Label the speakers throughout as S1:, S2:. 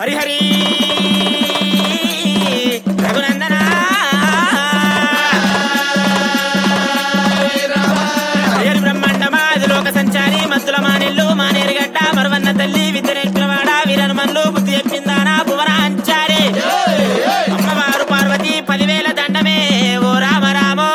S1: హరిహరి రఘునందన హరిహరి బ్రహ్మాండమా అది లోక సంచారి మత్తుల మానెల్లు మానేరుగడ్డ మరవన్న తల్లి విద్యనేత్రవాడ వీరనుమల్లు బుద్ధి చెప్పిందానా భువన అంచారి అమ్మవారు పార్వతి పదివేల దండమే ఓ రామ రామో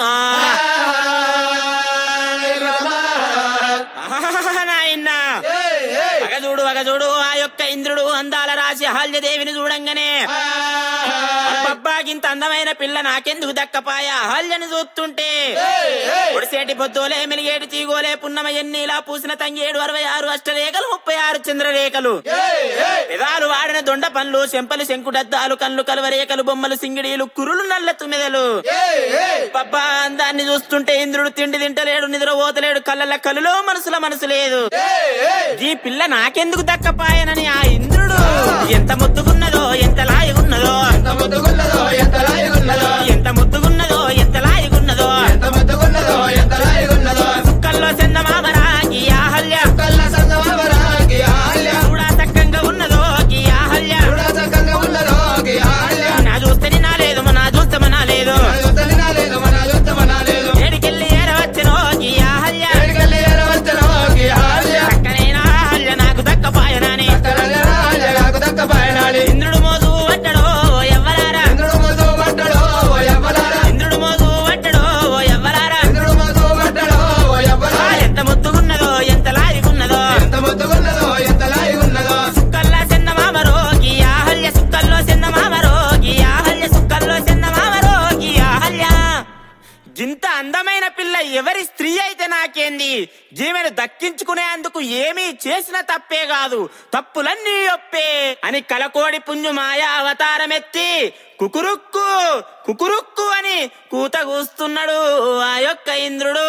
S1: నాయన్నా వగజూడు వగజూడు ఆ యొక్క ఇంద్రుడు అందాల రాశి అహల్యదేవిని చూడంగానే అబ్బబ్బా ఇంత అందమైన పిల్ల నాకెందుకు దక్కపాయ అహల్యను చూస్తుంటే ఒడిసేటి పొద్దులే మెలిగేటి తీగోలే పున్నమ ఎన్నిలా పూసిన తంగేడు అరవై ఆరు అష్టరేఖలు ముప్పై ఆరు చంద్రరేఖలు పెదాలు వాడిన దొండ పండ్లు చెంపలు శంకుడద్దాలు కళ్ళు కలువరేఖలు బొమ్మలు సింగిడీలు కురులు నల్ల తుమ్మెదలు పబ్బా అందాన్ని చూస్తుంటే ఇంద్రుడు తిండి తింటలేడు నిద్ర పోతలేడు కళ్ళ కలులో మనసుల మనసు లేదు ఈ పిల్ల నాకెందుకు దక్కపాయనని ఆ ఇంద్రుడు ఎంత ముద్దుగున్నదో ఎంత లాయగున్నదో
S2: ఎంత ముద్దుగున్నదో ఎంత లాయగున్నదో
S1: ఎంత ముద్దుగున్నదో ఎంత లాయగున్నదో
S2: ఎంత ముద్దుగున్నదో ఎంత లాయగున్నదో
S1: కల్లో చందమామరా ఈ ఆహల్య
S2: కళ్ళ సంగమవరాకి ఆల్య
S1: చూడా చక్కంగా ఉన్నదో ఈ ఆహల్య
S2: చూడా చక్కగా ఉన్నదో కి ఆల్య
S1: నా చూస్తే నా లేదు నా చూస్తే మనా లేదు
S2: మన యుద్ధని నాలేదు మన యుద్ధమన లేదు
S1: ఏడికెళ్ళి ఏరవచ్చునో ఈ ఆహల్య
S2: ఎడిగల్లి ఎరవచ్చనో కి ఆల్య
S1: చక్కనైన ఆహల్య నాకు దక్కపాయనని
S2: కరల రాజ నాకు దక్క పయనాలి
S1: ఇంద్రుడు మోజు పట్టడో ఎవ్వరారా
S2: ఇంద్రుడు మోసు పట్టడో ఓ ఎవ్వలారా
S1: ఇంద్రుడు మోజు పట్టడో ఎవ్వరారా
S2: ఇంద్రుడు మోసు పట్టడో ఓ
S1: ఆ
S2: ఎవ్వలారా
S1: ఎంత ముద్దుగున్నదో ఎంత లాయగున్నదో
S2: ఎంత ముద్దుగున్నదో ఎంత లాయగున్నదో
S1: సుక్కల్లా చందమామ రోగి ఆహల్య సుక్కల్లో చందమామ రోగి ఆహల్య సుక్కల్లో చందమామ రోగి ఆహల్య ఇంత అందమైన పిల్ల ఎవరి స్త్రీ అయితే నాకేంది జీవెను దక్కించుకునేందుకు ఏమీ చేసిన తప్పే కాదు తప్పులన్నీ ఒప్పే అని కలకోడి పుంజు మాయా అవతారమెత్తి కుకురుక్కు కుకురుక్కు అని కూత కూస్తున్నాడు ఆ యొక్క ఇంద్రుడు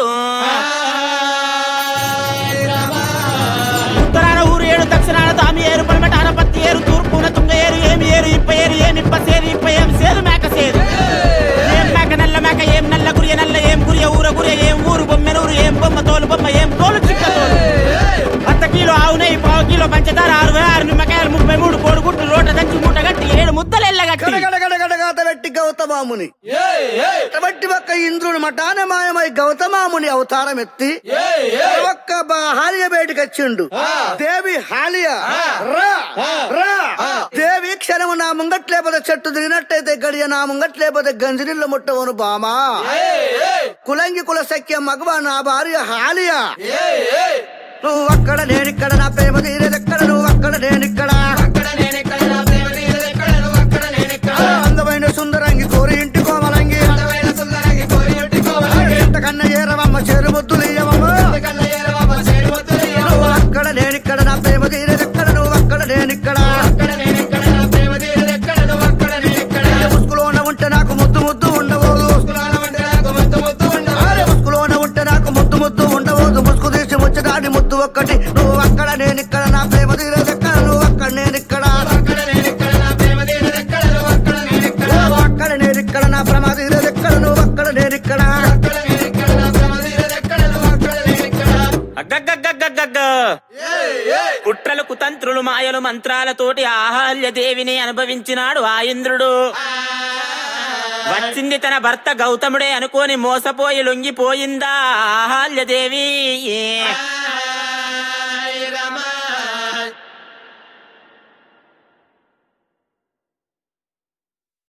S1: ఉత్తరాన ఊరు ఏడు దక్షిణాన తామి ఏరు పడమటాన పత్తి ఏరు తూర్పున తుంగ ఏరు ఏమి ఏరు ఇప్ప ఏరు ఏమి ఇప్ప సేరు ఇప్ప ఏం సేరు మేక సేరు ఏం మేక నల్ల మేక ఏం నల్ల గురియ నల్ల ఏం గురియ ఊర గురియ ఏం ఊరు బొమ్మెనూరు ఏం బొమ్మ తోలు బొమ్మ ఏం తోలు చిక్క తోలు అర్ధ కిలో ఆవు నెయ్యి పావు కిలో పంచదార అరవై ఆరు నిమ్మకాయలు ముప్పై మూడు కోడిగుడ్లు రోట దంచి మూట గట్టి ఏడు ముద్దలు ఎల్లగట్టి
S3: గడగడగడగాత వెట్టి గౌతమాముని అటువంటి ఒక్క ఇంద్రుడు మటాన మాయమై గౌతమాముని అవతారం ఎత్తి ఒక్క బా- హాలియ బయటికి వచ్చిండు దేవి హాలియ రా రా దేవి క్షణము నా ముంగట్లేపద చెట్టు దిగినట్టయితే గడియ నా ముంగట్లేపద గంజినిల్లు ముట్టవను బామా కులంగి కుల సఖ్య మగవ నా భార్య హాలియ నువ్వు అక్కడ నేనిక్కడ నా ప్రేమ తీరేదెక్కడ నువ్వు అక్కడ నేనిక్కడ
S2: అక్కడ నేనెక్కడ నా ప్రేమ తీరదెక్కడ నువ్వు అక్కడ నేనెక్కడ
S3: అందమైన సుందరంగి కోరి ఇంటి కోమలంగి
S2: అందమైన సుందరంగి కోరి ఎట్టుకోవాలి
S3: ఇంతకన్నా ఏరవమ్మ చేరు ముద్దులు ఇయ్యవమ్మ
S2: కళ్ళ ఏరవమ్మ చేరు వద్దులయ్య.
S3: నువ్వు అక్కడ నేనిక్కడ నా ప్రేమ తీరేదెక్కడ నువ్వు అక్కడ నేనిక్కడ
S2: అక్కడ నేనెక్కడ నా ప్రేమ తీరదెక్కడ నువ్వు అక్కడ నేనెక్కడ
S3: ముసుగులోన ఉంటే నాకు ముద్దు ముద్దు ఉండబోదు
S2: కులాల వంటి నాకు ముద్దు ముద్దు ఉండవు.
S3: అరే ముసుగులోన ఉంటే నాకు ముద్దు ముద్దు ఉండబోదు ముసుగు తీసి ముచ్చటాడి ముద్దు ఒక్కటి నువ్వు అక్కడ నేనిక్కడ నా ప్రేమ తీరేదెక్కడ నువ్వు అక్కడ నేనిక్కడ
S2: అక్కడ నేనెక్కడ నా ప్రేమ తీరదెక్కడ నువ్వు అక్కడ నేనెక్కడ
S3: నువ్వు అక్కడ నేనిక్కడ నా ప్రేమ తీరేదెక్కడ నువ్వు అక్కడ నేనిక్కడ
S2: అక్కడ నేనెక్కడ నా ప్రేమ తీరదెక్కడ నువ్వు అక్కడ నేనెక్కడ
S1: అగ్గగ్గగ్గగ్గగ్గ కుట్రలు కుతంత్రులు మాయలు మంత్రాలతోటి ఆహాల్య దేవిని అనుభవించినాడు ఆ ఇంద్రుడు వచ్చింది తన భర్త గౌతముడే అనుకోని మోసపోయి లొంగిపోయిందా ఆహాల్య దేవి